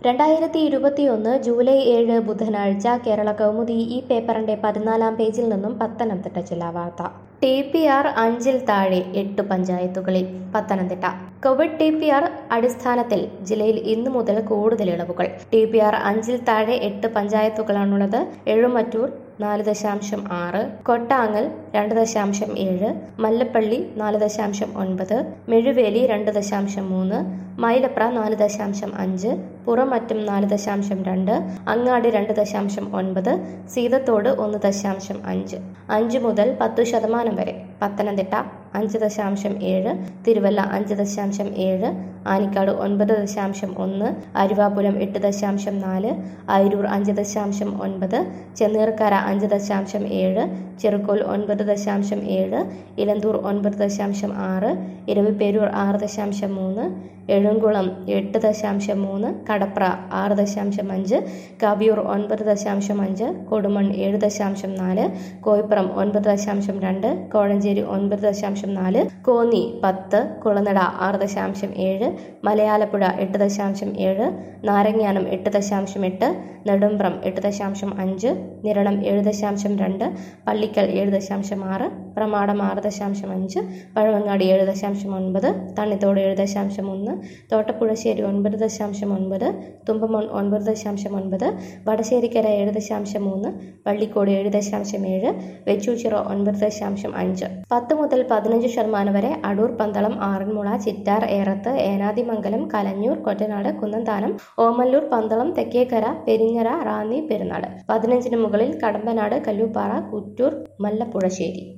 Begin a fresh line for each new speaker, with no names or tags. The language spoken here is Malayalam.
രണ്ടായിരത്തി ഇരുപത്തിയൊന്ന് ജൂലൈ ഏഴ് ബുധനാഴ്ച കേരള കൗമുദി ഈ പേപ്പറിന്റെ പതിനാലാം പേജിൽ നിന്നും പത്തനംതിട്ട ജില്ലാ വാർത്ത ടി പി ആർ അഞ്ചിൽ താഴെ എട്ട് പഞ്ചായത്തുകളിൽ Pathanamthitta Covid T P R അടിസ്ഥാനത്തിൽ ജില്ലയിൽ ഇന്നു മുതൽ കൂടുതൽ ഇളവുകൾ ടി പി ആർ അഞ്ചിൽ താഴെ എട്ട് പഞ്ചായത്തുകളാണുള്ളത് എഴുമറ്റൂർ നാല് ദശാംശം ആറ് കൊട്ടാങ്ങൽ രണ്ട് ദശാംശം ഏഴ് മല്ലപ്പള്ളി നാല് ദശാംശം ഒൻപത് മെഴുവേലി രണ്ട് ദശാംശം മൂന്ന് മൈലപ്ര നാല് ദശാംശം അഞ്ച് പുറമറ്റും നാല് ദശാംശം രണ്ട് അങ്ങാടി രണ്ട് ദശാംശം ഒൻപത് സീതത്തോട് ഒന്ന് ദശാംശം അഞ്ച് അഞ്ച് മുതൽ പത്തു ശതമാനം വരെ പത്തനംതിട്ട അഞ്ച് ദശാംശം ഏഴ് തിരുവല്ല അഞ്ച് ദശാംശം ഏഴ് ആനിക്കാട് ഒൻപത് ദശാംശം ഒന്ന് അരുവാപുരം എട്ട് ദശാംശം നാല് അയിരൂർ അഞ്ച് ദശാംശം ഒൻപത് ചെന്നീർക്കര അഞ്ച് ദശാംശം ഏഴ് ചെറുക്കോൽ ഒൻപത് ദശാംശം ഏഴ് ഇലന്തൂർ ഒൻപത് ദശാംശം ആറ് ഇരവിപ്പേരൂർ ആറ് ദശാംശം മൂന്ന് എഴുംകുളം എട്ട് ദശാംശം മൂന്ന് കടപ്ര ആറ് ദശാംശം അഞ്ച് കവിയൂർ ഒൻപത് ദശാംശം അഞ്ച് കൊടുമൺ ഏഴ് ദശാംശം നാല് കോയിപ്പുറം ഒൻപത് ദശാംശം രണ്ട് കോഴഞ്ചേരി ഒൻപത് ദശാംശം നാല് കോന്നി പത്ത് കുളനട ആറ് ദശാംശം ഏഴ് മലയാലപ്പുഴ എട്ട് ദശാംശം ഏഴ് നാരങ്ങാനം എട്ട് ദശാംശം എട്ട് നെടുമ്പ്രം എട്ട് ദശാംശം അഞ്ച് നിരണം ഏഴ് ദശാംശം രണ്ട് പള്ളിക്കൽ ഏഴ് ദശാംശം ആറ് പ്രമാടം ആറ് ദശാംശം അഞ്ച് പഴവങ്ങാടി ഏഴ് ദശാംശം ഒൻപത് തണ്ണിത്തോട് ഏഴ് ദശാംശം ഒന്ന് തോട്ടപ്പുഴശ്ശേരി ഒൻപത് ദശാംശം ഒൻപത് തുമ്പമോൺ ഒൻപത് ദശാംശം ഒൻപത് വടശ്ശേരിക്കര ഏഴ് ദശാംശം മൂന്ന് പള്ളിക്കോട് ഏഴ് ദശാംശം ഏഴ് വെച്ചൂച്ചിറ ഒൻപത് ദശാംശം അഞ്ച് പത്ത് മുതൽ പതിനഞ്ച് ശതമാനം വരെ അടൂർ പന്തളം ആറന്മുള ചിറ്റാർ ഏറത്ത് ഏനാദിമംഗലം കലഞ്ഞൂർ കൊറ്റനാട് കുന്നന്താനം ഓമല്ലൂർ പന്തളം തെക്കേക്കര പെരിഞ്ഞറ റാന്നി പെരുന്നാട് പതിനഞ്ചിന് മുകളിൽ കടമ്പനാട് കല്ലൂപ്പാറ കുറ്റൂർ മല്ലപ്പുഴശ്ശേരി